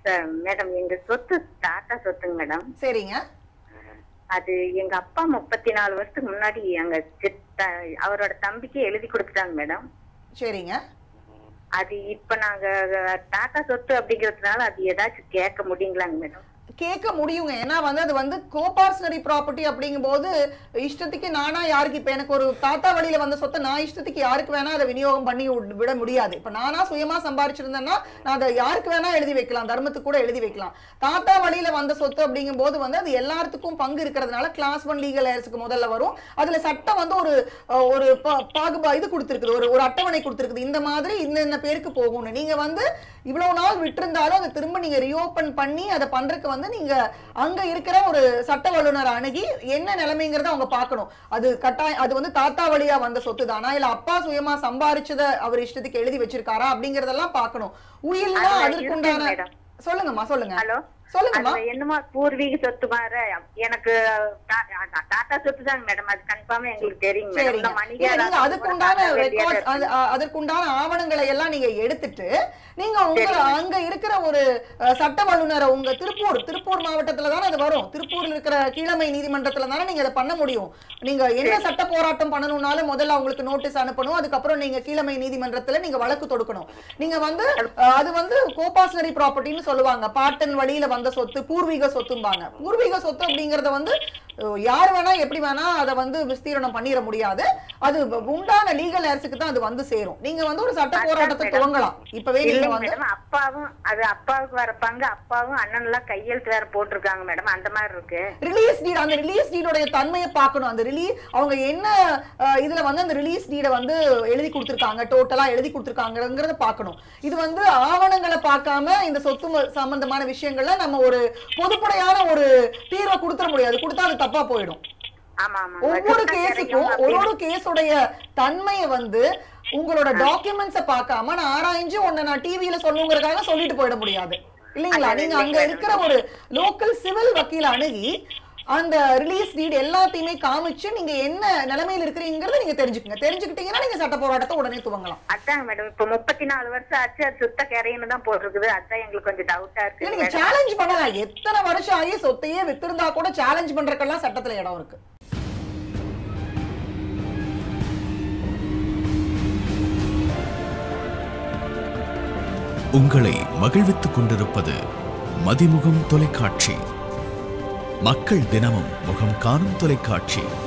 Sir madam எங்க சொத்து tata சொத்துங்க madam சரிங்க அது எங்க அப்பா முப்பத்தி நாலு வருஷத்துக்கு முன்னாடி எங்க சித்த அவரோட தம்பிக்கு எழுதி கொடுத்துட்டாங்க மேடம் சரிங்க அது இப்ப நாங்க டாட்டா சொத்து அப்படிங்கறதுனால அது ஏதாச்சும் கேட்க முடியுங்களாங்க மேடம் கேட்க முடியுங்க ஏன்னா வந்து அது வந்து கோபார்சனரி ப்ராப்பர்ட்டி அப்படிங்கும்போது இஷ்டத்துக்கு நானா யாருக்கு இப்போ எனக்கு ஒரு தாத்தா வழியில வந்த சொத்தை நான் இஷ்டத்துக்கு யாருக்கு வேணா அதை விநியோகம் பண்ணி விட- விட முடியாது இப்போ நானா சுயமா சம்பாரிச்சிருந்தேன்னா நான் அதை யாருக்கு வேணா எழுதி வைக்கலாம் தர்மத்துக்கு கூட எழுதி வைக்கலாம் தாத்தா வழியில வந்த சொத்து அப்படிங்கும்போது வந்து அது எல்லாத்துக்கும் பங்கு இருக்கிறதுனால கிளாஸ் ஒன் லீகல் ஏர்ஸ்க்கு முதல்ல வரும் அதுல சட்டம் வந்து ஒரு அஹ், ஒரு பா- பாகுபா இது கொடுத்துருக்குது ஒரு ஒரு அட்டவணை கொடுத்துருக்குது இந்த மாதிரி இந்த இந்த பேருக்கு போகும்னு நீங்க வந்து இவ்வளவு நாள் விட்டிருந்தாலும் அதை திரும்ப நீங்க ரீஓபன் பண்ணி அதை பண்றதுக்கு வந்து நீங்க அங்க இருக்கிற ஒரு சட்ட வல்லுநர் அணுகி என்ன நிலைமைங்கிறத அவங்க பார்க்கணும் அது கட்டாயம் அது வந்து தாத்தா வழியா வந்த சொத்து தானா இல்ல அப்பா சுயமா சம்பாரிச்சத அவர் இஷ்டத்துக்கு எழுதி வச்சிருக்காரா அப்படிங்கறதெல்லாம் பார்க்கணும் உயில்னா அதுல அதற்குண்டான இருக்குங்க மேடம். சொல்லுங்கம்மா சொல்லுங்க ஹலோ சொல்லுங்கம்மா அதுல என்னமோ பூர்வீக சொத்து மாதிரி எனக்கு டா- டா- டாட்டா சொத்து தாங்க மேடம் அது கன்ஃபார்மா எங்களுக்கு தெரியும் மேடம். சரிங்க இந்த இல்ல, மணிகா நீங்க ராஜா அதுக்குண்டான கூட ரெக்கார்ட் இருக்கு. அதற்குண்டான ஆவணங்களை எல்லாம் நீங்க எடுத்துட்டு நீங்க உங்க அங்க இருக்கிற ஒரு அஹ், சட்ட வல்லுநரை உங்க திருப்பூர் திருப்பூர் மாவட்டத்துல தானே அது வரும் திருப்பூர்ல இருக்கிற கீழமை நீதிமன்றத்துல தானே நீங்க அதை பண்ண முடியும் நீங்க என்ன சட்ட போராட்டம் பண்ணணும்னாலும் முதல்ல அவங்களுக்கு நோட்டீஸ் அனுப்பணும் அதுக்கப்புறம் நீங்க கீழமை நீதிமன்றத்துல நீங்க வழக்கு தொடுக்கணும் நீங்க வந்து அஹ், அது வந்து கோபாஸ்னரி ப்ராப்பர்ட்டின்னு சொல்லுவாங்க பாட்டன் வழியில வந்த சொத்து பூர்வீக சொத்தும்பாங்க பூர்வீக சொத்து அப்படிங்கறத வந்து அஹ், யார் வேணா எப்படி வேணா அதை வந்து விஸ்தீரணம் பண்ணிட முடியாது அது உண்டான லீகல் ஏர்ஸுக்கு தான் அது வந்து சேரும் நீங்க வந்து ஒரு சட்ட போராட்டத்தை மேடம். துவங்கலாம் இப்பவே நீங்க இல்லைங்க வந்து மேடம் அப்பாவும் அது அப்பாவுக்கு வர பங்கு அப்பாவும் அண்ணன் எல்லாம் கையெழுத்து வேற போட்டிருக்காங்க மேடம் அந்த மாதிரி இருக்கு ரிலீஸ் டீட் அந்த ரிலீஸ் டீடோடைய தன்மையை பார்க்கணும் அந்த ரிலீஸ் அவங்க என்ன அஹ், இதுல வந்து அந்த ரிலீஸ் டீடை வந்து எழுதி கொடுத்துருக்காங்க டோட்டலா எழுதி கொடுத்துருக்காங்கிறத பார்க்கணும் இது வந்து ஆவணங்களை பார்க்காம இந்த சொத்து ம- சம்பந்தமான விஷயங்கள்ல நம்ம ஒரு பொதுப்படையான ஒரு தீர்வை கொடுத்துட முடியாது கொடுத்தா அது தப்பா போயிடும் ஆமா ஆமா ஒவ்வொரு வச்சுட்டா கேஸுக்கும் கிடைக்கும் ஒரு அப்படின்னு. ஒரு கேஸுடைய தன்மையை வந்து உங்களோட டாக்குமெண்ட்ஸ பார்க்காம நான் ஆராய்ஞ்சு உன்னை நான் டிவியில சொல்லுங்கிறதுக்காக சொல்லிட்டு போயிட முடியாது இல்லைங்களா அது நீங்க அங்க இல்லைங்க. இருக்கிற ஒரு லோக்கல் சிவில் வக்கீல அணுகி அந்த ரிலீஸ் டீட் எல்லாத்தையுமே காமிச்சு நீங்க என்ன நிலைமையில இருக்கிறீங்கிறத நீங்க தெரிஞ்சுக்கங்க தெரிஞ்சுக்கிட்டீங்கன்னா நீங்க சட்ட போராட்டத்தை உடனே துவங்கலாம் அதாங்க மேடம் இப்ப முப்பத்தி நாலு வருஷம் ஆச்சு அது சுத்த கரையின்னு தான் போட்டிருக்குது அதான் எங்களுக்கு கொஞ்சம் டவுட்டா இல்ல இருக்கு நீங்க மேடம். சேலஞ்ச் பண்ணலாம் எத்தனை வருஷம் ஆகி சொத்தையே வித்திருந்தா கூட சேலஞ்ச் பண்றதுக்கெல்லாம் சட்டத்துல இடம் இருக்கு உங்களை மகிழ்வித்துக் கொண்டிருப்பது மதிமுகம் தொலைக்காட்சி மக்கள் தினமும் முகம் காணும் தொலைக்காட்சி